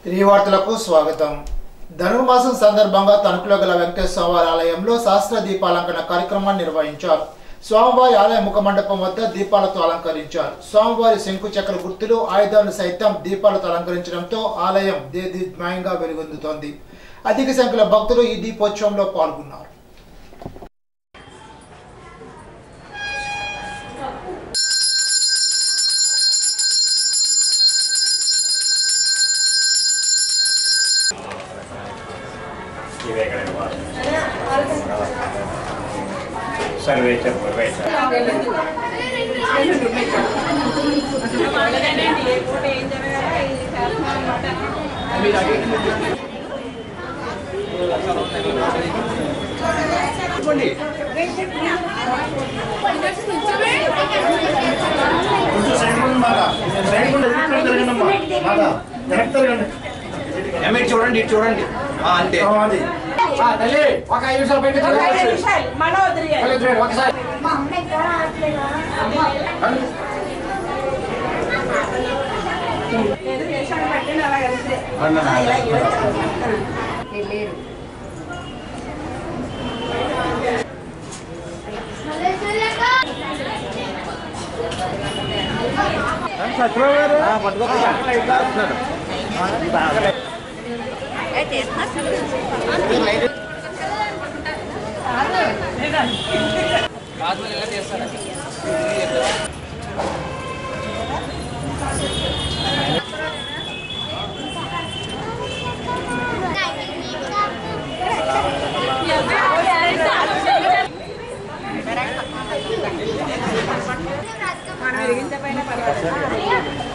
ఈ వార్తలకు స్వాగతం ధనుర్మాసం సందర్భంగా తణుకులో గల వెంకటేశ్వర స్వామి ఆలయంలో శాస్త్ర దీపాలంకరణ కార్యక్రమాన్ని నిర్వహించారు స్వామివారి ఆలయ ముఖమండపం వద్ద దీపాలతో అలంకరించారు స్వామివారి శంకు చక్ర గుర్తులు ఆయుధాలను సైతం దీపాలతో అలంకరించడంతో ఆలయం దేదీప్మాయంగా వెలుగొందుతోంది అధిక సంఖ్యలో భక్తులు ఈ దీపోత్సవంలో పాల్గొన్నారు ఇవే ఇక్కడ సర్వే చ పూర్వే చ ఎమ్మెల్యే చూడండి ఇటు చూడండి ఆ, అంతే తల్లి ఒక ఐదు నిమిషాలు బయట ఒక ఐదు నిమిషాలు మళ్ళా వదిలేయాలి ఒకసారి ఏదో చేసాడు పట్టింది అలా కలిస్తే మనం ఎరిగించే పైన పర్వాలేదు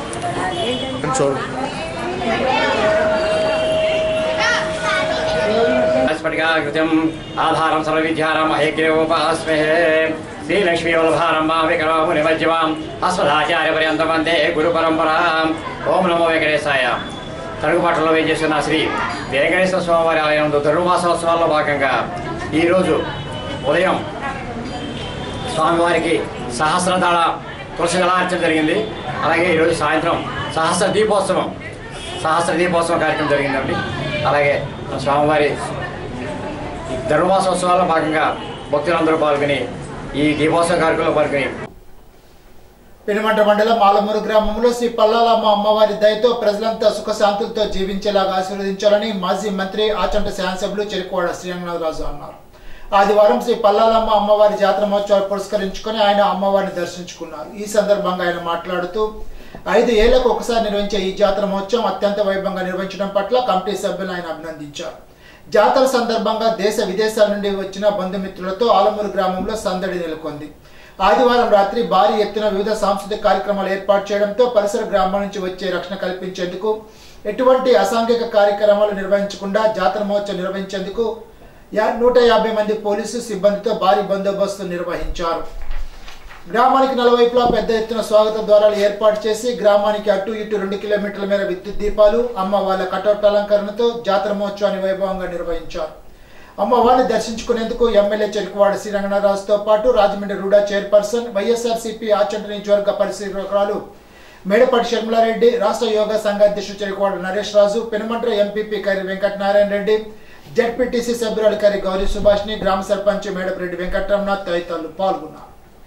స్ఫటికాకృత్యం ఆధారం సర్వవిద్యానాం హయగ్రీవోపాస్మహే శ్రీలక్ష్మీ వల్లభారం మా విక్రమము నిమజ్జమాం అస్మదాచార్య పర్యంతం వందే గురు పరంపరాం ఓం నమో వెంకటేశాయ తరుగుబాటులో వేయించేస్తున్న శ్రీ వెంకటేశ్వర స్వామివారి ఆలయంలో ధనుర్మాసోత్సవాల్లో భాగంగా ఈరోజు ఉదయం స్వామివారికి సహస్రదళ తులసి దళార్చన జరిగింది అలాగే ఈరోజు సాయంత్రం సహస్ర దీపోత్సవం సహస్ర దీపోత్సవం కార్యక్రమం జరిగిందండి అలాగే మన స్వామివారి ధనుర్మాసోత్సవాల్లో భాగంగా భక్తులందరూ పాల్గొని ఈ దీపోత్సవ కార్యక్రమంలో పాల్గొని పెనుమంట మండలం ఆలమూరు గ్రామంలో శ్రీ పల్లాలమ్మ అమ్మవారి దయతో ప్రజలంతా సుఖశాంతులతో జీవించేలాగా ఆశీర్వదించాలని మాజీ మంత్రి ఆచంట శాసనసభ్యులు చెరుకువాడ శ్రీరంగనాథరాజు అన్నారు ఆదివారం శ్రీ పల్లాలమ్మ అమ్మవారి జాతర మహోత్సవాలు పురస్కరించుకొని ఆయన అమ్మవారిని దర్శించుకున్నారు ఈ సందర్భంగా ఆయన మాట్లాడుతూ ఐదు ఏళ్లకు ఒకసారి నిర్వహించే ఈ జాతర మహోత్సవం అత్యంత వైభవంగా నిర్వహించడం పట్ల కమిటీ సభ్యులు ఆయన అభినందించారు జాతర సందర్భంగా దేశ విదేశాల నుండి వచ్చిన బంధుమిత్రులతో ఆలమూరు గ్రామంలో సందడి నెలకొంది ఆదివారం రాత్రి భారీ ఎత్తున వివిధ సాంస్కృతిక కార్యక్రమాలు ఏర్పాటు చేయడంతో పరిసర గ్రామాల నుంచి వచ్చే రక్షణ కల్పించేందుకు ఎటువంటి అసాంఘిక కార్యక్రమాలు నిర్వహించకుండా జాతర మహోత్సవం నిర్వహించేందుకు యా- నూట యాభై మంది పోలీసు సిబ్బందితో భారీ బందోబస్తు నిర్వహించారు గ్రామానికి నలువైపులా పెద్ద ఎత్తున స్వాగత ద్వారాలు ఏర్పాటు చేసి గ్రామానికి అటు ఇటు రెండు కిలోమీటర్ల మేర విద్యుత్ దీపాలు అమ్మ వాళ్ళ కటౌట్ అలంకరణతో జాతర మహోత్సవాన్ని వైభవంగా నిర్వహించారు అమ్మవారిని దర్శించుకునేందుకు ఎమ్మెల్యే చెరుకువాడ శ్రీరంగనారాజుతో పాటు Rajahmundry RUDA chairperson YSRCP Achanta నియోజకవర్గ పరిశీలకురాలు మేడపాటి షర్మిలారెడ్డి రాష్ట్ర యోగా సంఘ అధ్యక్షుడు చెరుకువాడ నరేష్ రాజు పెనుమంట్ర ఎంపీపీ కరి వెంకటనారాయణ రెడ్డి జడ్పీటీసీ సభ్యురాలు కరి గౌరీ సుభాష్ని గ్రామ సర్పంచ్ మేడపరెడ్డి వెంకటరమణ తదితరులు పాల్గొన్నారు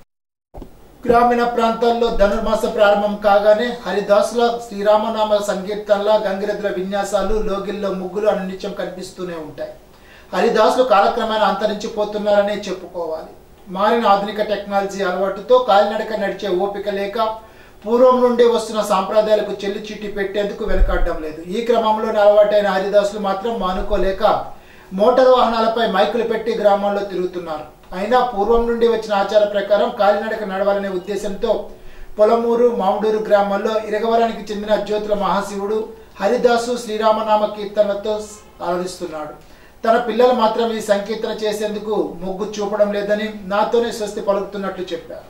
గ్రామీణ ప్రాంతాల్లో ధనుర్మాస ప్రారంభం కాగానే హరిదాసుల శ్రీరామనామ సంకీర్తనల గంగిరెద్దుల విన్యాసాలు లోగిల్లో ముగ్గులు అనిత్యం కనిపిస్తూనే ఉంటాయి హరిదాసులు కాలక్రమేణా అంతరించిపోతున్నారనే చెప్పుకోవాలి మారిన ఆధునిక టెక్నాలజీ అలవాటుతో కాలినడక నడిచే ఓపిక లేక పూర్వం నుండి వస్తున్న సాంప్రదాయాలకు చెల్లి చీటి పెట్టేందుకు వెనకాడడం లేదు ఈ క్రమంలోనే అలవాటైన హరిదాసులు మాత్రం మానుకోలేక మోటార్ వాహనాలపై మైకులు పెట్టి గ్రామాల్లో తిరుగుతున్నారు అయినా పూర్వం నుండి వచ్చిన ఆచార ప్రకారం కాలినడక నడవాలనే ఉద్దేశంతో పొలమూరు మామిడూరు గ్రామాల్లో ఇరగవరానికి చెందిన జ్యోతుల మహాశివుడు హరిదాసు శ్రీరామనామ కీర్తనలతో ఆరాధిస్తున్నాడు తన పిల్లలు మాత్రం ఈ సంకీర్తన చేసేందుకు మొగ్గు చూపడం లేదని నాతోనే స్వస్తి పలుకుతున్నట్లు చెప్పారు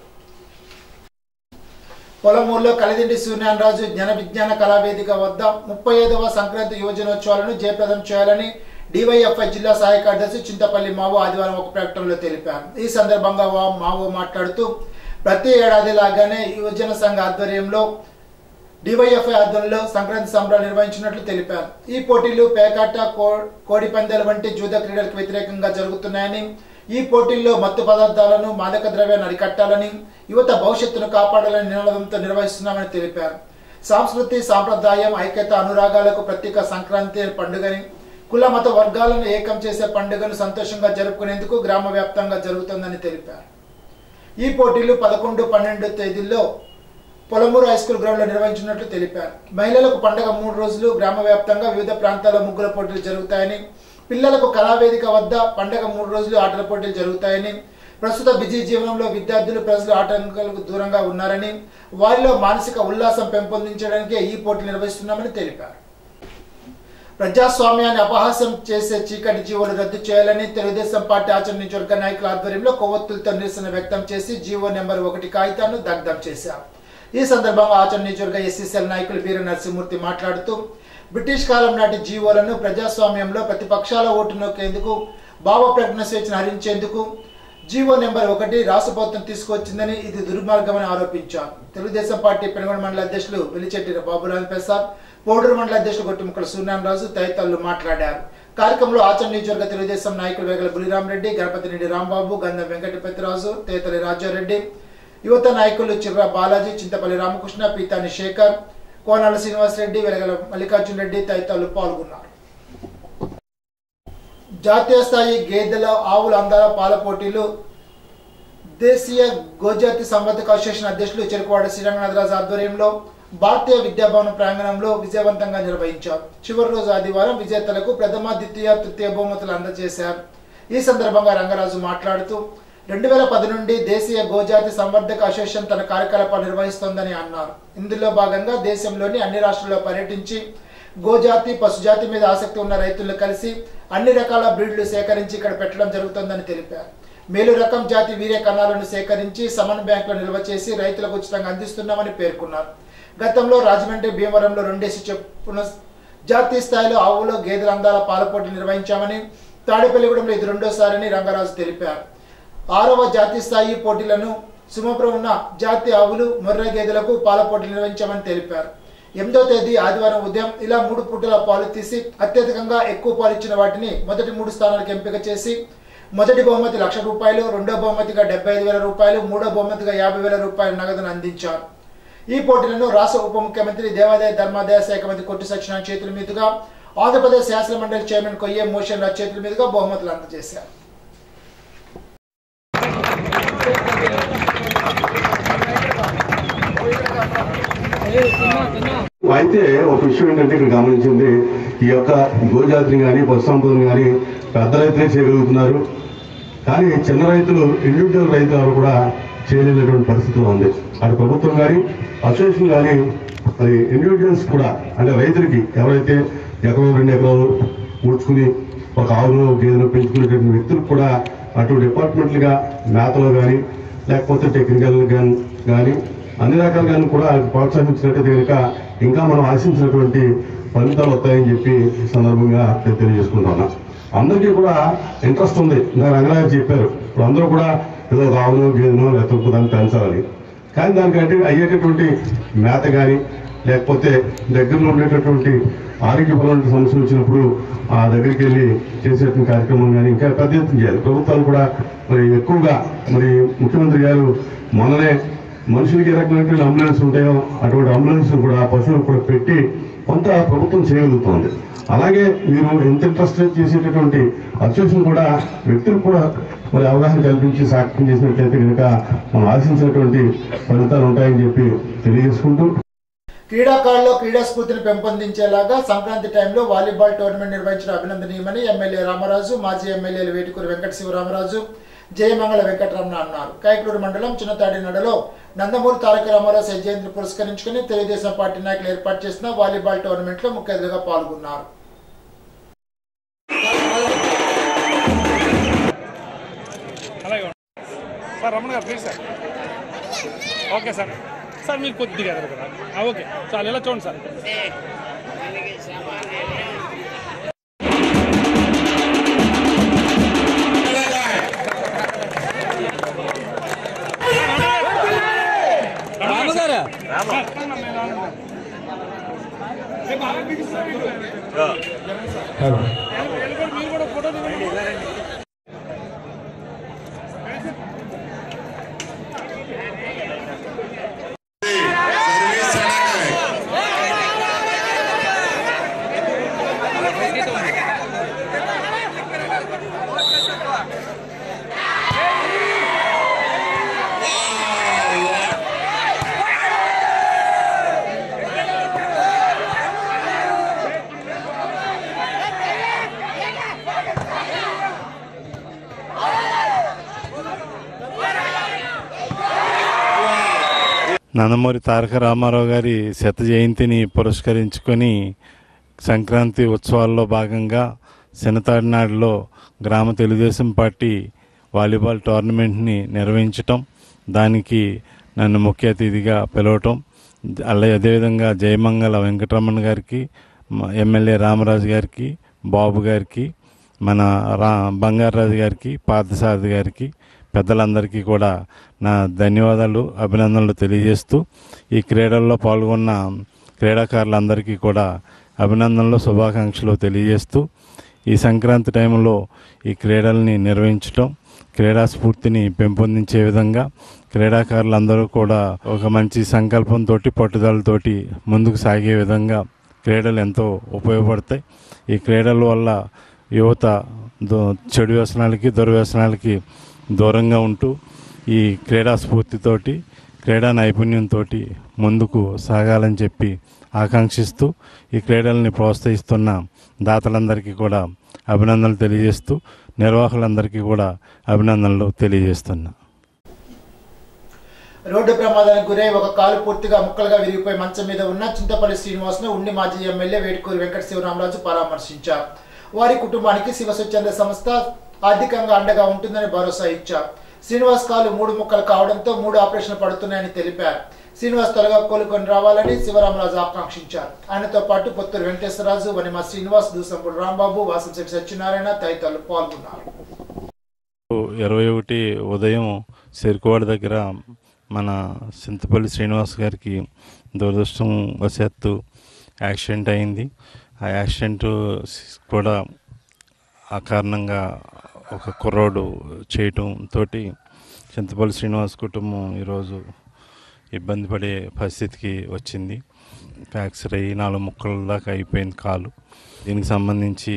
పొలమూరులో కలిదిండి సూర్యనారాయణరాజు జ్ఞాన విజ్ఞాన కళావేదిక వద్ద ముప్పై ఐదవ సంక్రాంతి యువజనోత్సవాలను జయప్రదం చేయాలని డివైఎఫ్ఐ జిల్లా సహాయ కార్యదర్శి చింతపల్లి మావో ఆదివారం ఒక ప్రకటనలో తెలిపారు ఈ సందర్భంగా వా- మావో మాట్లాడుతూ ప్రతి ఏడాది లాగానే యువజన సంఘ ఆధ్వర్యంలో డివైఎఫ్ఐ ఆధ్వర్యంలో సంక్రాంతి సంబరాలు నిర్వహించినట్లు తెలిపారు ఈ పోటీలు పేకాట కో- కోడి పందాల వంటి జూద క్రీడలకు వ్యతిరేకంగా జరుగుతున్నాయని ఈ పోటీల్లో మత్తు పదార్థాలను మాదక ద్రవ్యాన్ని అరికట్టాలని యువత భవిష్యత్తును కాపాడాలని నినాదంతో నిర్వహిస్తున్నామని తెలిపారు సంస్కృతి సాంప్రదాయం ఐక్యత అనురాగాలకు ప్రతీక సంక్రాంతి పండుగని కుల మత వర్గాలను ఏకం చేసే పండుగను సంతోషంగా జరుపుకునేందుకు గ్రామ వ్యాప్తంగా జరుగుతుందని తెలిపారు ఈ పోటీలు పదకొండు పన్నెండు తేదీల్లో పొలమూరు హై స్కూల్ గ్రౌండ్ లో నిర్వహించినట్లు తెలిపారు మహిళలకు పండగ మూడు రోజులు గ్రామ వ్యాప్తంగా వివిధ ప్రాంతాల్లో ముగ్గుల పోటీలు జరుగుతాయని పిల్లలకు కళావేదిక వద్ద పండగ మూడు రోజులు ఆటల పోటీలు జరుగుతాయని ప్రస్తుత బిజీ జీవనంలో విద్యార్థులు ప్రజలు ఆటంకాలకు దూరంగా ఉన్నారని వారిలో మానసిక ఉల్లాసం పెంపొందించడానికి ఈ పోటీలు నిర్వహిస్తున్నామని తెలిపారు ప్రజాస్వామ్యాన్ని అపహాస్యం చేసే చీకటి జీవోలు రద్దు చేయాలని తెలుగుదేశం పార్టీ ఆచరణ నియోజకవర్గ నాయకుల ఆధ్వర్యంలో కొవ్వొత్తులతో నిరసన వ్యక్తం చేసి జీవో నెంబర్ ఒకటి కాగితాన్ని దగ్ధం చేశారు ఈ సందర్భంగా ఆచరణ నియోజకవర్గ ఎస్సీసీఎల్ నాయకులు వీర నరసింహమూర్తి మాట్లాడుతూ బ్రిటిష్ కాలం నాటి జీవోలను ప్రజాస్వామ్యంలో ప్రతిపక్షాల ఓటు నొక్కేందుకు భావ ప్రజ్ఞ స్వేచ్ఛను హరించేందుకు జీవో నెంబర్ ఒకటి రాష్ట్ర ప్రభుత్వం తీసుకొచ్చిందని ఇది దుర్మార్గమని ఆరోపించారు తెలుగుదేశం పార్టీ పెనుగొండ మండల అధ్యక్షులు వెలిచెట్టి బాబురాజ్ ప్రసాద్ పోడూరు మండల అధ్యక్షులు గొట్టిముక్కల సూర్యనారాయణరాజు తదితరులు మాట్లాడారు కార్యక్రమంలో ఆచరణ నియోజకవర్గ తెలుగుదేశం నాయకులు వేగల బులిరామరెడ్డి గణపతి రెడ్డి రాంబాబు గంధం వెంకటపతిరాజు తేతలి రాజారెడ్డి యువత నాయకులు చిర్ర బాలాజీ చింతపల్లి రామకృష్ణ పీతాని శేఖర్ కోనాల శ్రీనివాసరెడ్డి వెలగల మల్లికార్జున రెడ్డి తదితరులు పాల్గొన్నారు జాతీయ స్థాయి గేదెల ఆవుల అందాల పాల పోటీలు దేశీయ గోజాతి సంవర్ధక అసోసియేషన్ అధ్యక్షులు చెరుకువాడ శ్రీరంగనాథరాజు ఆధ్వర్యంలో భారతీయ విద్యాభవన్ ప్రాంగణంలో విజయవంతంగా నిర్వహించారు చివరి రోజు ఆదివారం విజేతలకు ప్రథమ ద్వితీయ తృతీయ బహుమతులు అందజేశారు ఈ సందర్భంగా రంగరాజు మాట్లాడుతూ రెండు వేల పది నుండి దేశీయ గోజాతి సంవర్ధక అసోసియేషన్ తన కార్యకలాపాలు నిర్వహిస్తోందని అన్నారు ఇందులో భాగంగా దేశంలోని అన్ని రాష్ట్రాల్లో పర్యటించి గోజాతి పశుజాతి మీద ఆసక్తి ఉన్న రైతులను కలిసి అన్ని రకాల బ్రీడ్లు సేకరించి ఇక్కడ పెట్టడం జరుగుతోందని తెలిపారు మేలు రకం జాతి వీర్య కణాలను సేకరించి సమన్ బ్యాంకులో నిల్వ చేసి రైతులకు ఉచితంగా అందిస్తున్నామని పేర్కొన్నారు గతంలో రాజమండ్రి భీమవరంలో రెండేసి చెప్పున జాతీయ స్థాయిలో ఆవులో గేదెల అందాల పాల పోటీ నిర్వహించామని తాడేపల్లిగూడెంలో ఇది రెండోసారని రంగరాజు తెలిపారు ఆరవ జాతీయ స్థాయి పోటీలను సుమపురం ఉన్న జాతి ఆవులు మొర్ర గేదెలకు పాల పోటీలు నిర్వహించామని తెలిపారు ఎనిమిదో తేదీ ఆదివారం ఉదయం ఇలా మూడు పుట్టల పాలు తీసి అత్యధికంగా ఎక్కువ పాలు ఇచ్చిన వాటిని మొదటి మూడు స్థానాలకు ఎంపిక చేసి మొదటి బహుమతి లక్ష రూపాయలు రెండో బహుమతిగా డెబ్బై ఐదు వేల రూపాయలు మూడో బహుమతిగా యాభై వేల రూపాయల నగదును అందించారు ఈ పోటీలను రాష్ట్ర ఉప ముఖ్యమంత్రి దేవాదాయ ధర్మాదాయ శాఖ మంత్రి కొట్టి సత్యనారాయణ చేతుల మీదుగా ఆంధ్రప్రదేశ్ శాసన మండలి చైర్మన్ కొయ్యే మోషన్ రాజ్ చేతుల మీదుగా బహుమతులు అందజేశారు అయితే ఒక విషయం ఏంటంటే ఇక్కడ గమనించింది ఈ యొక్క గోజాతిని కానీ పశు సంపదను కానీ పెద్ద రైతులే చేయగలుగుతున్నారు కానీ చిన్న రైతులు ఇండివిజువల్ రైతులు ఎవరు కూడా చేయలేనటువంటి పరిస్థితిలో ఉంది అటు ప్రభుత్వం కానీ అసోసియేషన్ కానీ మరి ఇండివిజువల్స్ కూడా అంటే రైతులకి ఎవరైతే ఎకరం రెండు ఎకరాలు ముడుచుకుని ఒక ఆవును గేదెను పెంచుకునేటువంటి వ్యక్తులకు కూడా అటు డిపార్ట్మెంట్లుగా మేతలో కానీ లేకపోతే టెక్నికల్ కానీ కానీ అన్ని రకాలుగా కూడా ప్రోత్సహించినట్టయితే కనుక ఇంకా మనం ఆశించినటువంటి ఫలితాలు వస్తాయని చెప్పి ఈ సందర్భంగా నేను తెలియజేసుకుంటున్నా అందరికీ కూడా ఇంట్రెస్ట్ ఉంది ఇంకా రంగరాజు చెప్పారు ఇప్పుడు అందరూ కూడా ఏదో ఒక ఆవును గేదెను లేకపోతే దాన్ని పెంచాలని కానీ దానికంటే అయ్యేటటువంటి మేత కానీ లేకపోతే దగ్గరలో ఉండేటటువంటి ఆరోగ్యపరమైన సమస్యలు వచ్చినప్పుడు ఆ దగ్గరికి వెళ్ళి చేసేటువంటి కార్యక్రమం కానీ ఇంకా పెద్ద ఎత్తున చేయాలి ప్రభుత్వాలు కూడా మరి ఎక్కువగా మరి ముఖ్యమంత్రి గారు మొన్ననే మనుషులకి ఏ రకమైనటువంటి అంబులెన్స్ ఉంటాయో అటువంటి అంబులెన్స్ కూడా పశువులకు కూడా పెట్టి కొంత ప్రభుత్వం చేయగలుగుతోంది అలాగే మీరు ఎంత ఇంట్రెస్ట్ చేసేటటువంటి అసోసియేషన్ కూడా వ్యక్తులకు కూడా మరి అవగాహన కల్పించి సాక్ష్యం చేసినట్లయితే కనుక మనం ఆశించినటువంటి ఫలితాలు ఉంటాయని చెప్పి తెలియజేసుకుంటూ క్రీడాకారుల్లో క్రీడా స్ఫూర్తిని పెంపొందించేలాగా సంక్రాంతి టైంలో వాలీబాల్ టోర్నమెంట్ నిర్వహించడం అభినందనీయమని ఎమ్మెల్యే రామరాజు మాజీ ఎమ్మెల్యేలు వేటుకూరి వెంకట శివరామరాజు జయమంగళ వెంకటరమణ అన్నారు కాయకలూరు మండలం చిన్నతాడినడలో నందమూరి తారక రామారావు సజ్జయంతిని పురస్కరించుకుని తెలుగుదేశం పార్టీ నాయకులు ఏర్పాటు చేసిన వాలీబాల్ టోర్నమెంట్ లో ముఖ్య అతిథిగా పాల్గొన్నారు sir Ramana garu please sir okay sir sir మీరు కొద్దిగా ఎదురుగా రా. ఓకే చాలు ఇలా చూడండి సార్ నందమూరి తారక రామారావు గారి శత జయంతిని పురస్కరించుకొని సంక్రాంతి ఉత్సవాల్లో భాగంగా శనతాడినాడులో గ్రామ తెలుగుదేశం పార్టీ వాలీబాల్ టోర్నమెంట్ని నిర్వహించటం దానికి నన్ను ముఖ్య అతిథిగా పిలవటం అలాగే అదేవిధంగా జయమంగళ వెంకటరమణ గారికి మ- ఎమ్మెల్యే రామరాజు గారికి బాబు గారికి మన రా బంగారాజు గారికి పార్థసారథి గారికి పెద్దలందరికీ కూడా నా ధన్యవాదాలు అభినందనలు తెలియజేస్తూ ఈ క్రీడల్లో పాల్గొన్న క్రీడాకారులందరికీ కూడా అభినందనలు శుభాకాంక్షలు తెలియజేస్తూ ఈ సంక్రాంతి టైంలో ఈ క్రీడల్ని నిర్వహించటం క్రీడా స్ఫూర్తిని పెంపొందించే విధంగా క్రీడాకారులందరూ కూడా ఒక మంచి సంకల్పంతో పట్టుదలతోటి ముందుకు సాగే విధంగా క్రీడలు ఎంతో ఉపయోగపడతాయి ఈ క్రీడల వల్ల యువత దో- చెడు వ్యసనాలకి దుర్వ్యసనాలకి దూరంగా ఉంటూ ఈ క్రీడా స్ఫూర్తితోటి క్రీడా నైపుణ్యంతో ముందుకు సాగాలని చెప్పి ఆకాంక్షిస్తూ ఈ క్రీడల్ని ప్రోత్సహిస్తున్న దాతలందరికీ కూడా అభినందనలు తెలియజేస్తూ నిర్వాహకులందరికీ కూడా అభినందనలు తెలియజేస్తున్నా రోడ్డు ప్రమాదానికి గురై ఒక కాలు పూర్తిగా ముక్కలుగా విరిగిపోయి మంచం మీద ఉన్న చింతపల్లి శ్రీనివాస్ ను ఉండి మాజీ ఎమ్మెల్యే వేటుకూరి వెంకట శివరామరాజు పరామర్శించారు వారి కుటుంబానికి శివ స్వచ్ఛంద సంస్థ ఆర్థికంగా అండగా ఉంటుందని భరోసా ఇచ్చారు శ్రీనివాస్ కాలు మూడు ముక్కలు కావడంతో మూడు ఆపరేషన్లు పడుతున్నాయని తెలిపారు శ్రీనివాస్ త్వరగా కోలుకొని రావాలని శివరామరాజు ఆకాంక్షించారు ఆయనతో పాటు పొత్తూరు వెంకటేశ్వరరాజు వనిమ శ్రీనివాస్ దూసంపూడి రాంబాబు వాసంశెట్టి సత్యనారాయణ తదితరులు పాల్గొన్నారు ఇరవై ఒకటి ఉదయం చెరుకువాడ దగ్గర మన చింతపల్లి శ్రీనివాస్ గారికి దురదృష్టం వశాత్తు యాక్సిడెంట్ అయింది ఆ యాక్సిడెంట్ కూడా ఆ కారణంగా ఒక కుర్రోడు చేయటం తోటి చింతపల్లి శ్రీనివాస్ కుటుంబం ఈరోజు ఇబ్బంది పడే పరిస్థితికి వచ్చింది ఫ్రాక్చర్ అయ్యి నాలుగు ముక్కల దాకా అయిపోయింది కాలు దీనికి సంబంధించి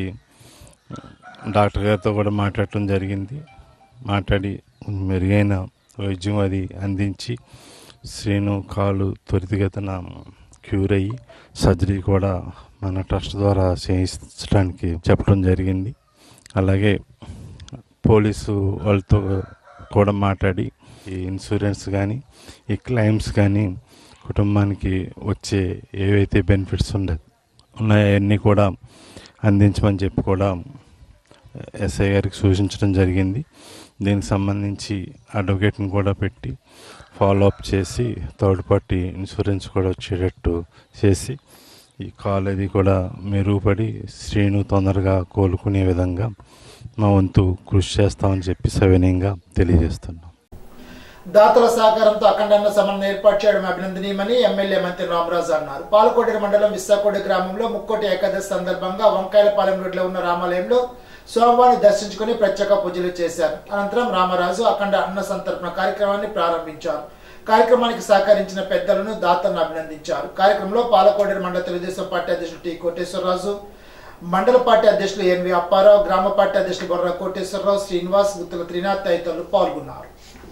డాక్టర్ గారితో కూడా మాట్లాడటం జరిగింది మాట్లాడి మెరుగైన వైద్యం అది అందించి శ్రీను కాలు త్వరితగతిన క్యూర్ అయ్యి సర్జరీ కూడా మన ట్రస్ట్ ద్వారా చేయించడానికి చెప్పడం జరిగింది అలాగే పోలీసు వాళ్ళతో కూడా మాట్లాడి ఈ ఇన్సూరెన్స్ కానీ ఈ క్లైమ్స్ కానీ కుటుంబానికి వచ్చే ఏవైతే బెనిఫిట్స్ ఉండే ఉన్నాయో అవన్నీ కూడా అందించమని చెప్పి కూడా ఎస్ఐ గారికి సూచించడం జరిగింది దీనికి సంబంధించి అడ్వకేట్ని కూడా పెట్టి ఫాలో అప్ చేసి థర్డ్ పార్టీ ఇన్సూరెన్స్ కూడా వచ్చేటట్టు చేసి ఈ కాల్ అది కూడా మెరుగుపడి శ్రీను తొందరగా కోలుకునే విధంగా మా వంతు కృషి చేస్తామని చెప్పి సవినయంగా తెలియజేస్తున్నాం దాతల సహకారంతో అఖండాన్న సమన్వయం ఏర్పాటు చేయడం అభినందనీయమని ఎమ్మెల్యే మంత్రి రామరాజు అన్నారు పాలకోటి మండలం విశాఖోటి గ్రామంలో ముక్కోటి ఏకాదశి సందర్భంగా వంకాయలపాలెం రోడ్లో ఉన్న రామాలయంలో స్వామివారిని దర్శించుకుని ప్రత్యేక పూజలు చేశారు అనంతరం రామరాజు అఖండ అన్న సంతర్పణ కార్యక్రమాన్ని ప్రారంభించారు కార్యక్రమానికి సహకరించిన పెద్దలను దాతలను అభినందించారు కార్యక్రమంలో పాలకోడేరు మండల తెలుగుదేశం పార్టీ అధ్యక్షులు టి కోటేశ్వరరాజు మండల పార్టీ అధ్యక్షులు ఎన్వి అప్పారావు గ్రామ పార్టీ అధ్యక్షులు బొర్ర కోటేశ్వరరావు శ్రీనివాస్ గుత్తుల త్రినాథ్ తదితరులు పాల్గొన్నారు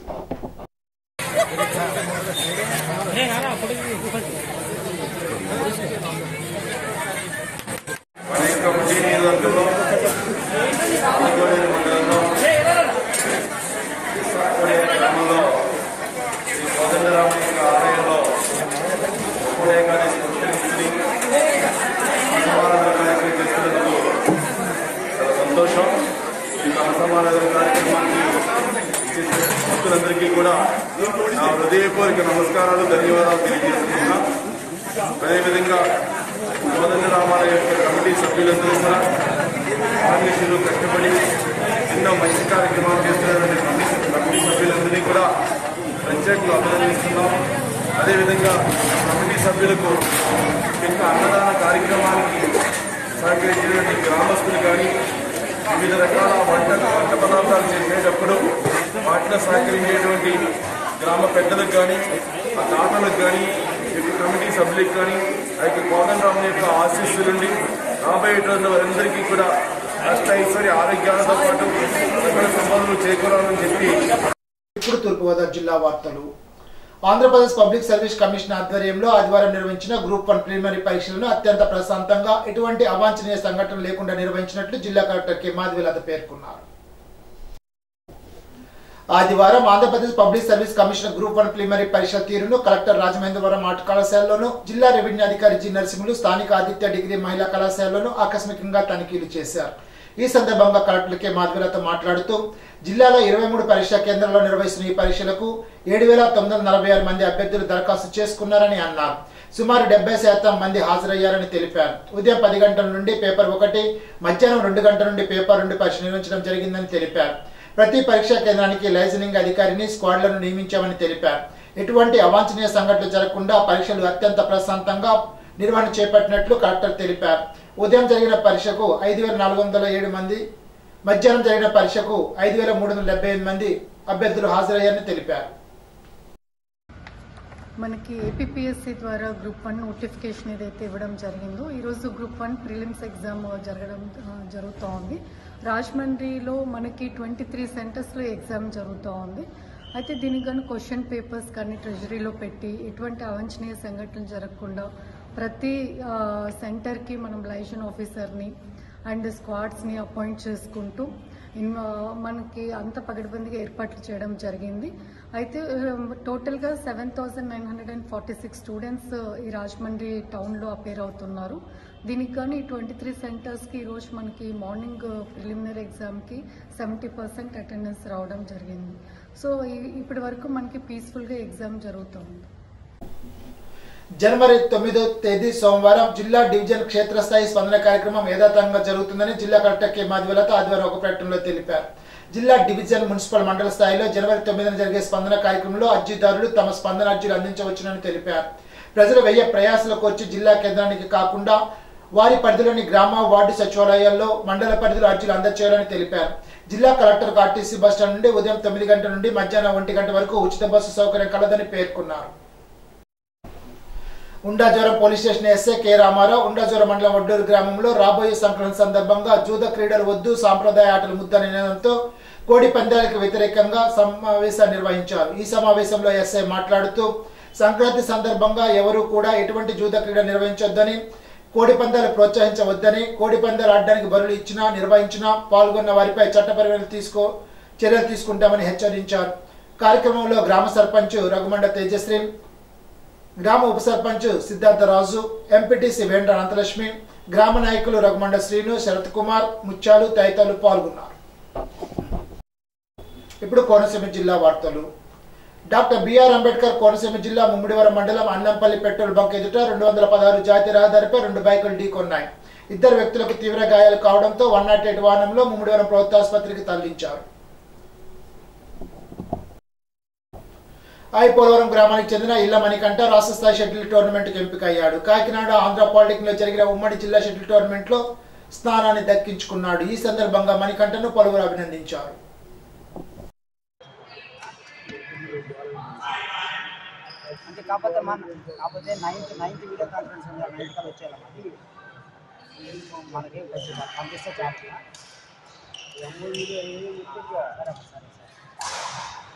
మన యొక్క ముడి నియోజకవర్గంలో ఆలగోడేరు మండలంలో విశాఖపట్నం గ్రామంలో శ్రీ కోదండరామ యొక్క ఆలయంలో ఉదయకాలేసి పుష్కరించుకుని అన్నమారాధన కార్యక్రమం చేస్తున్నందుకు చాలా సంతోషం ఈ అన్నమారాధన కార్యక్రమానికి ఇచ్చేసిన భక్తులందరికీ కూడా నా హృదయపూర్వక నమస్కారాలు ధన్యవాదాలు తెలియజేస్తున్నా అదేవిధంగా కోదండ రామాలయ యొక్క కమిటీ సభ్యులందరూ కూడా ఆర్మీసీలో కష్టపడి ఎన్నో మంచి కార్యక్రమాలు చేస్తున్నటువంటి కమిటీ కమిటీ సభ్యులందరినీ కూడా ప్రత్యేకంగా అభినందిస్తున్నాం అదేవిధంగా కమిటీ సభ్యులకు యొక్క అన్నదాన కార్యక్రమానికి సహకరించినటువంటి గ్రామస్తులు కానీ వివిధ రకాల వంట వంట పదార్థాలు చేసేటప్పుడు వాటిలో సహకరించేటువంటి గ్రామ పెద్దలకు కానీ ఆ దాతలకు కానీ ఈ యొక్క కమిటీ సభ్యులకు కానీ ఆ యొక్క కోదండరాముని యొక్క ఆశీస్సులుండి రాబోయే రోజుల వారందరికీ కూడా అష్ట ఐశ్వర్య ఆరోగ్యాలతో పాటు సకల సంపదలు చేకూరాలని చెప్పి ఇప్పుడు తూర్పుగోదావరి జిల్లా వార్తలు ఆంధ్రప్రదేశ్ పబ్లిక్ సర్వీస్ కమిషన్ ఆధ్వర్యంలో ఆదివారం నిర్వహించిన గ్రూప్ వన్ ప్రిలిమినరీ పరీక్షలను అత్యంత ప్రశాంతంగా ఎటువంటి అవాంఛనీయ సంఘటన లేకుండా నిర్వహించినట్లు జిల్లా కలెక్టర్ కె మాధవిలత పేర్కొన్నారు ఆదివారం Andhra Pradesh public service commission group one preliminary పరీక్ష తీరును కలెక్టర్ రాజమహేంద్రవరం ఆర్ట్ కళాశాలలోను జిల్లా రెవెన్యూ అధికారి జి నరసింహులు స్థానిక ఆదిత్య డిగ్రీ మహిళా కళాశాలలోను ఆకస్మికంగా తనిఖీలు చేశారు ఈ సందర్భంగా కలెక్టర్ కె మాధవిలత మాట్లాడుతూ జిల్లాలో ఇరవై మూడు పరీక్షా కేంద్రాల్లో నిర్వహిస్తున్న ఈ పరీక్షలకు ఏడు వేల తొమ్మిది వందల నలభై ఆరు మంది అభ్యర్థులు దరఖాస్తు చేసుకున్నారని అన్నారు సుమారు డెబ్బై శాతం మంది హాజరయ్యారని తెలిపారు ఉదయం పది గంటల నుండి పేపర్ ఒకటి మధ్యాహ్నం రెండు గంటల నుండి పేపర్ రెండు పరీక్ష నిర్వహించడం జరిగిందని తెలిపారు ప్రతి పరీక్షా కేంద్రానికి లైజనింగ్ అధికారిని స్క్వాడ్లను నియమించామని తెలిపారు ఎటువంటి అవాంఛనీయ సంఘటనలు జరగకుండా పరీక్షలు అత్యంత ప్రశాంతంగా నిర్వహణ చేపట్టినట్లు కలెక్టర్ తెలిపారు ఉదయం జరిగిన పరీక్షకు ఐదు వేల నాలుగు వందల ఏడు మంది మధ్యాహ్నం జరిగిన పరీక్షకు ఐదు వేల మూడు వందల డెబ్బై ఎనిమిది మంది అభ్యర్థులు హాజరయ్యారని తెలిపారు మనకి ఏపీఎస్సి ద్వారా గ్రూప్ వన్ నోటిఫికేషన్ ఏదైతే ఇవ్వడం జరిగిందో ఈరోజు గ్రూప్ వన్ ప్రిలిమ్స్ ఎగ్జామ్ జరగడం ఆ, జరుగుతూ ఉంది రాజమండ్రిలో మనకి ట్వంటీ త్రీ సెంటర్స్లో ఎగ్జామ్ జరుగుతూ ఉంది అయితే దీనికి కానీ క్వశ్చన్ పేపర్స్ కానీ ట్రెజరీలో పెట్టి ఎటువంటి అవాంఛనీయ సంఘటనలు జరగకుండా ప్రతి ఆ, సెంటర్కి మనం లైజన్ ఆఫీసర్ని అండ్ స్క్వాడ్స్ని అపాయింట్ చేసుకుంటూ ఇన్ మనకి అంత పగడబందిగా ఏర్పాట్లు చేయడం జరిగింది అయితే టోటల్గా seven thousand nine hundred and forty six students ఈ రాజమండ్రి టౌన్లో అపేర్ అవుతున్నారు దీనికి కానీ ట్వంటీ త్రీ సెంటర్స్కి ఈరోజు మనకి మార్నింగ్ ప్రిలిమినరీ ఎగ్జామ్కి సెవెంటీ పర్సెంట్ అటెండెన్స్ రావడం జరిగింది సో ఈ- ఇప్పటి వరకు మనకి పీస్ఫుల్గా ఎగ్జామ్ జరుగుతుంది జనవరి తొమ్మిదో తేదీ సోమవారం జిల్లా డివిజన్ క్షేత్రస్థాయి స్పందన కార్యక్రమం యథాతథంగా జరుగుతుందని జిల్లా కలెక్టర్ కె మాధవలత ఆదివారం ఒక ప్రకటనలో తెలిపారు జిల్లా డివిజన్ మున్సిపల్ మండల స్థాయిలో జనవరి తొమ్మిదిన జరిగే స్పందన కార్యక్రమంలో అర్జీదారులు తమ స్పందన అర్జీలు అందించవచ్చునని తెలిపారు ప్రజలు వెయ్యి ప్రయాసాలకు వచ్చి జిల్లా కేంద్రానికి కాకుండా వారి పరిధిలోని గ్రామ వార్డు సచివాలయాల్లో మండల పరిధిలో అర్జీలు అందజేయాలని తెలిపారు జిల్లా కలెక్టర్ ఆర్టీసీ బస్టాండ్ నుండి ఉదయం తొమ్మిది గంటల నుండి మధ్యాహ్నం ఒంటి గంట వరకు ఉచిత బస్సు సౌకర్యం కలదని పేర్కొన్నారు Undajoram police station SI K Ramarao Undajoram మండలం వడ్డూరు గ్రామంలో రాబోయే సంక్రాంతి సందర్భంగా జూద క్రీడలు వద్దు సాంప్రదాయ ఆటలు ముద్ద నినాదంతో కోడి పందాలకు వ్యతిరేకంగా సమావేశాన్ని నిర్వహించారు ఈ సమావేశంలో ఎస్ఐ మాట్లాడుతూ సంక్రాంతి సందర్భంగా ఎవరూ కూడా ఎటువంటి జూద క్రీడ నిర్వహించొద్దని కోడి పందాలు ప్రోత్సహించవద్దని కోడి పందాలు ఆడడానికి బరులు ఇచ్చినా నిర్వహించినా పాల్గొన్న వారిపై చట్టపరమైన తీసుకో చర్యలు తీసుకుంటామని హెచ్చరించారు కార్యక్రమంలో గ్రామ సర్పంచ్ రఘుమండ తేజశ్రీ గ్రామ ఉప సర్పంచ్ సిద్ధార్థ రాజు ఎంపీటీసీ వేండ్ర అనంతలక్ష్మి గ్రామ నాయకులు రఘుమండ శ్రీను శరత్ కుమార్ ముత్యాలు తదితరులు పాల్గొన్నారు ఇప్పుడు కోనసీమ జిల్లా వార్తలు డాక్టర్ బిఆర్ అంబేద్కర్ కోనసీమ జిల్లా ముమ్మిడివరం మండలం అన్నంపల్లి పెట్రోల్ బంక్ ఎదుట రెండు వందల పదహారు జాతీయ రహదారిపై రెండు బైకులు ఢీకొన్నాయి ఇద్దరు వ్యక్తులకు తీవ్ర గాయాలు కావడంతో వన్ నాట్ ఎయిట్ వాహనంలో ముమ్మిడివరం ప్రభుత్వ ఆసుపత్రికి తరలించారు ఐపోలవరం గ్రామానికి చెందిన ఇళ్ల మణికంఠ రాష్ట్ర స్థాయి షటిల్ టోర్నమెంట్కి ఎంపికయ్యాడు కాకినాడ ఆంధ్ర పాలిటెక్నిక్ లో జరిగిన ఉమ్మడి జిల్లా షటిల్ టోర్నమెంట్ లో స్థానాన్ని దక్కించుకున్నాడు ఈ సందర్భంగా మణికంఠను పలువురు అభినందించారు అంటే కాకపోతే మన కాకపోతే నైన్త్ నైన్త్ వీడియో కాన్ఫరెన్స్ ఉంది నైన్త్ కల్లా వచ్చేయాలి అది మనకి కొంచెం పంపిస్తే చాలు సరే అమ్మా, సరే సరే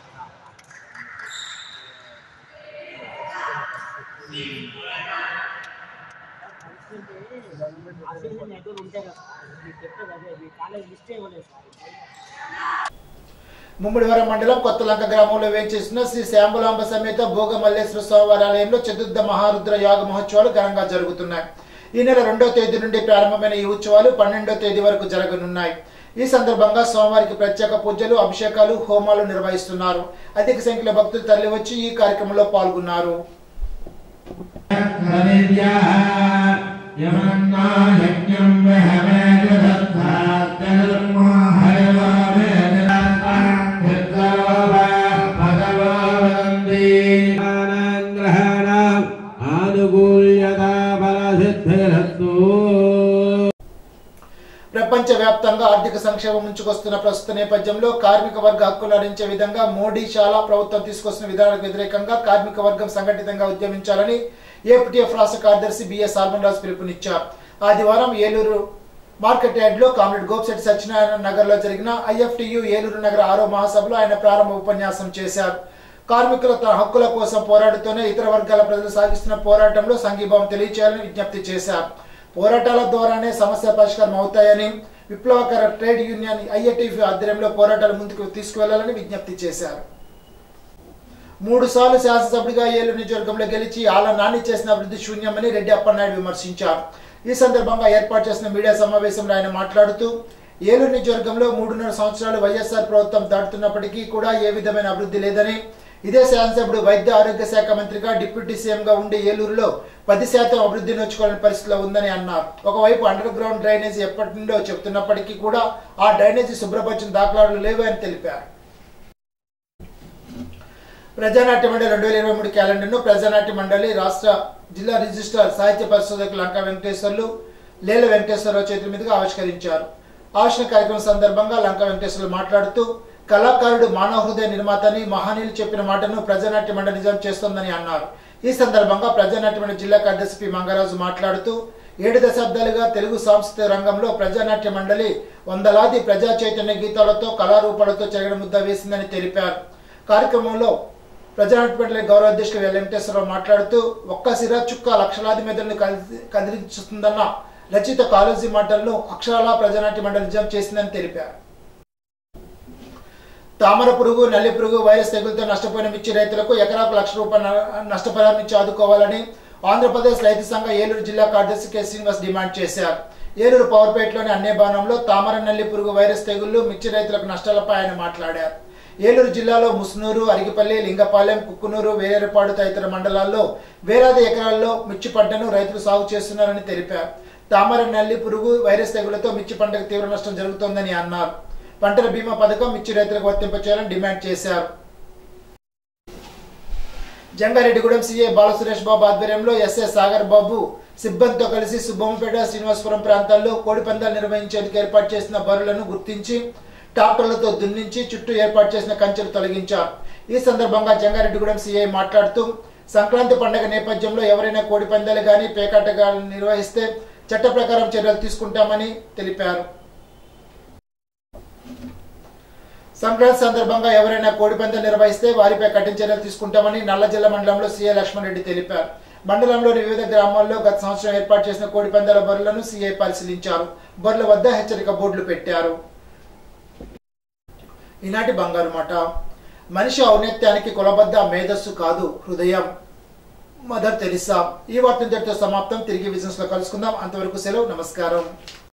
అసలు నెట్వర్క్ ఉంటాయి కదా మీకు చెప్పేది అదే మీ కాలేజ్ లిస్ట్ ఇవ్వలేదు సార్ ముమ్మిడివరం మండలం కొత్తలంక గ్రామంలో వేంచేసిన శ్రీ శాంబులాంబ సమేత భోగ మల్లేశ్వర స్వామివారి ఆలయంలో చతుర్థ మహారుద్ర యాగ మహోత్సవాలు ఘనంగా జరుగుతున్నాయి ఈ నెల రెండో తేదీ నుండి ప్రారంభమైన ఈ ఉత్సవాలు పన్నెండో తేదీ వరకు జరగనున్నాయి ఈ సందర్భంగా స్వామివారికి ప్రత్యేక పూజలు అభిషేకాలు హోమాలు నిర్వహిస్తున్నారు అధిక సంఖ్యలో భక్తులు తరలివచ్చి ఈ కార్యక్రమంలో పాల్గొన్నారు గ్రహణ ప్రపంచ వ్యాప్తంగా ఆర్థిక సంక్షేమం ముంచుకొస్తున్న ప్రస్తుత నేపథ్యంలో కార్మిక వర్గ హక్కులు హరించే విధంగా మోడీ చాలా ప్రభుత్వం తీసుకొస్తున్న విధానాలకు వ్యతిరేకంగా కార్మిక వర్గం సంఘటితంగా ఉద్యమించాలని ఏపీటీఎఫ్ రాష్ట్ర కార్యదర్శి బిఎస్ రాజు పిలుపునిచ్చారు ఆదివారం ఏలూరు మార్కెట్ యార్డ్లో కామ్రేడ్ గోపిశెట్టి సత్యనారాయణ నగర్లో జరిగిన ఐఎఫ్టియు ఏలూరు నగర ఆరో మహాసభలో ఆయన ప్రారంభ ఉపన్యాసం చేశారు కార్మికుల తన హక్కుల కోసం పోరాడుతూనే ఇతర వర్గాల ప్రజలు సాగిస్తున్న పోరాటంలో సంఘీభావం తెలియచేయాలని విజ్ఞప్తి చేశారు పోరాటాల ద్వారానే సమస్య పరిష్కారం అవుతాయని విప్లవకర ట్రేడ్ యూనియన్ ఐఏటీఫీ ఆధ్వర్యంలో పోరాటాలు ముందుకు తీసుకువెళ్లాలని విజ్ఞప్తి చేశారు మూడు సార్లు శాసనసభ్యుడిగా ఏలూరు నియోజకవర్గంలో గెలిచి ఆల నాని చేసిన అభివృద్ధి శూన్యమని రెడ్డి అప్పలనాయుడు విమర్శించారు ఈ సందర్భంగా ఏర్పాటు చేసిన మీడియా సమావేశంలో ఆయన మాట్లాడుతూ ఏలూరు నియోజకవర్గంలో మూడున్నర సంవత్సరాలు వైఎస్ఆర్ ప్రభుత్వం దాటుతున్నప్పటికీ కూడా ఏ విధమైన అభివృద్ధి లేదని ఇదే శాసనసభ్యుడు వైద్య ఆరోగ్య శాఖ మంత్రిగా డిప్యూటీ సీఎంగా ఉండి ఏలూరులో పది శాతం అభివృద్ధి నోచుకోవాలని పరిస్థితిలో ఉందని అన్నారు ఒకవైపు అండర్ గ్రౌండ్ డ్రైనేజీ ఎప్పటి నుండో చెప్తున్నప్పటికీ కూడా ఆ డ్రైనేజీ శుభ్రపరిచిన దాఖలాలు లేవు అని తెలిపారు ప్రజానాట్య మండలి రెండు వేల ఇరవై మూడు క్యాలెండర్ను ప్రజానాట్య మండలి రాష్ట్ర జిల్లా రిజిస్ట్రార్ సాహిత్య పరిశోధకులు లంకా వెంకటేశ్వర్లు లేల వెంకటేశ్వరరావు చేతుల మీదుగా ఆవిష్కరించారు ఆవిష్కరణ కార్యక్రమం సందర్భంగా లంకా వెంకటేశ్వర్లు మాట్లాడుతూ కళాకారుడు మానవ హృదయ నిర్మాతని మహనీయులు చెప్పిన మాటను ప్రజానాట్య మండలి నిజం చేస్తోందని అన్నారు ఈ సందర్భంగా ప్రజానాట్య మండలి జిల్లా కార్యదర్శి పి మంగరాజు మాట్లాడుతూ ఏడు దశాబ్దాలుగా తెలుగు సాంస్కృతిక రంగంలో ప్రజానాట్య మండలి వందలాది ప్రజా చైతన్య గీతాలతో కళారూపాలతో చెరగడ ముద్ద వేసిందని తెలిపారు కార్యక్రమంలో ప్రజానాట్య మండలి గౌరవ అధ్యక్షులు ఎల్ వెంకటేశ్వరరావు మాట్లాడుతూ ఒక్క సిరా చుక్క లక్షలాది మెదడును కదిలి- కదిలించుతుందన్న రచిత కాళోజీ మాటలను అక్షరాలా ప్రజానాట్య మండలి నిజం చేసిందని తెలిపారు తామర పురుగు నల్లి పురుగు వైరస్ తెగులతో నష్టపోయిన మిర్చి రైతులకు ఎకరాకు లక్ష రూపాయల న- నష్టపరిహారం ఇచ్చి ఆదుకోవాలని ఆంధ్రప్రదేశ్ రైతు సంఘ ఏలూరు జిల్లా కార్యదర్శి కె శ్రీనివాస్ డిమాండ్ చేశారు ఏలూరు పవర్పేటలోని అన్నే భవనంలో తామర నల్లి పురుగు వైరస్ తెగుళ్లు మిర్చి రైతులకు నష్టాలపై ఆయన మాట్లాడారు ఏలూరు జిల్లాలో ముస్నూరు అరిగిపల్లి లింగపాలెం కుక్కునూరు వేరేపాడు తదితర మండలాల్లో వేలాది ఎకరాల్లో మిర్చి పంటను రైతులు సాగు చేస్తున్నారని తెలిపారు తామర నల్లి పురుగు వైరస్ తెగులతో మిర్చి పంటకు తీవ్ర నష్టం జరుగుతోందని అన్నారు పంటల బీమా పథకం మిర్చి రైతులకు వర్తింపచేయాలని డిమాండ్ చేశారు జంగారెడ్డిగూడెం సీఏ బాలసురేష్ బాబు ఆధ్వర్యంలో ఎస్ఏ సాగర్ బాబు సిబ్బందితో కలిసి సుబ్బమ్మపేట శ్రీనివాసపురం ప్రాంతాల్లో కోడి పందాలు నిర్వహించేందుకు ఏర్పాటు చేసిన బరులను గుర్తించి ట్రాక్టర్లతో దున్నించి చుట్టూ ఏర్పాటు చేసిన కంచెలు తొలగించారు ఈ సందర్భంగా జంగారెడ్డిగూడెం సీఐ మాట్లాడుతూ సంక్రాంతి పండుగ నేపథ్యంలో ఎవరైనా కోడి పందాలు గాని పేకాట గాని నిర్వహిస్తే చట్ట ప్రకారం చర్యలు తీసుకుంటామని తెలిపారు సంక్రాంతి సందర్భంగా ఎవరైనా కోడి పందాలు నిర్వహిస్తే వారిపై కఠిన చర్యలు తీసుకుంటామని నల్లజిల్ల మండలంలో సీఐ లక్ష్మణ్ రెడ్డి తెలిపారు మండలంలోని వివిధ గ్రామాల్లో గత సంవత్సరం ఏర్పాటు చేసిన కోడి పందాల బరులను సీఐ పరిశీలించారు బరుల వద్ద హెచ్చరిక బోర్డులు పెట్టారు ఈనాటి బంగారు మాట మనిషి ఔన్నత్యానికి కులబద్ద మేధస్సు కాదు హృదయం మదర్ తెరిసా ఈ వార్త ఇంతటితో సమాప్తం తిరిగి బిజినెస్ లో కలుసుకుందాం అంతవరకు సెలవు నమస్కారం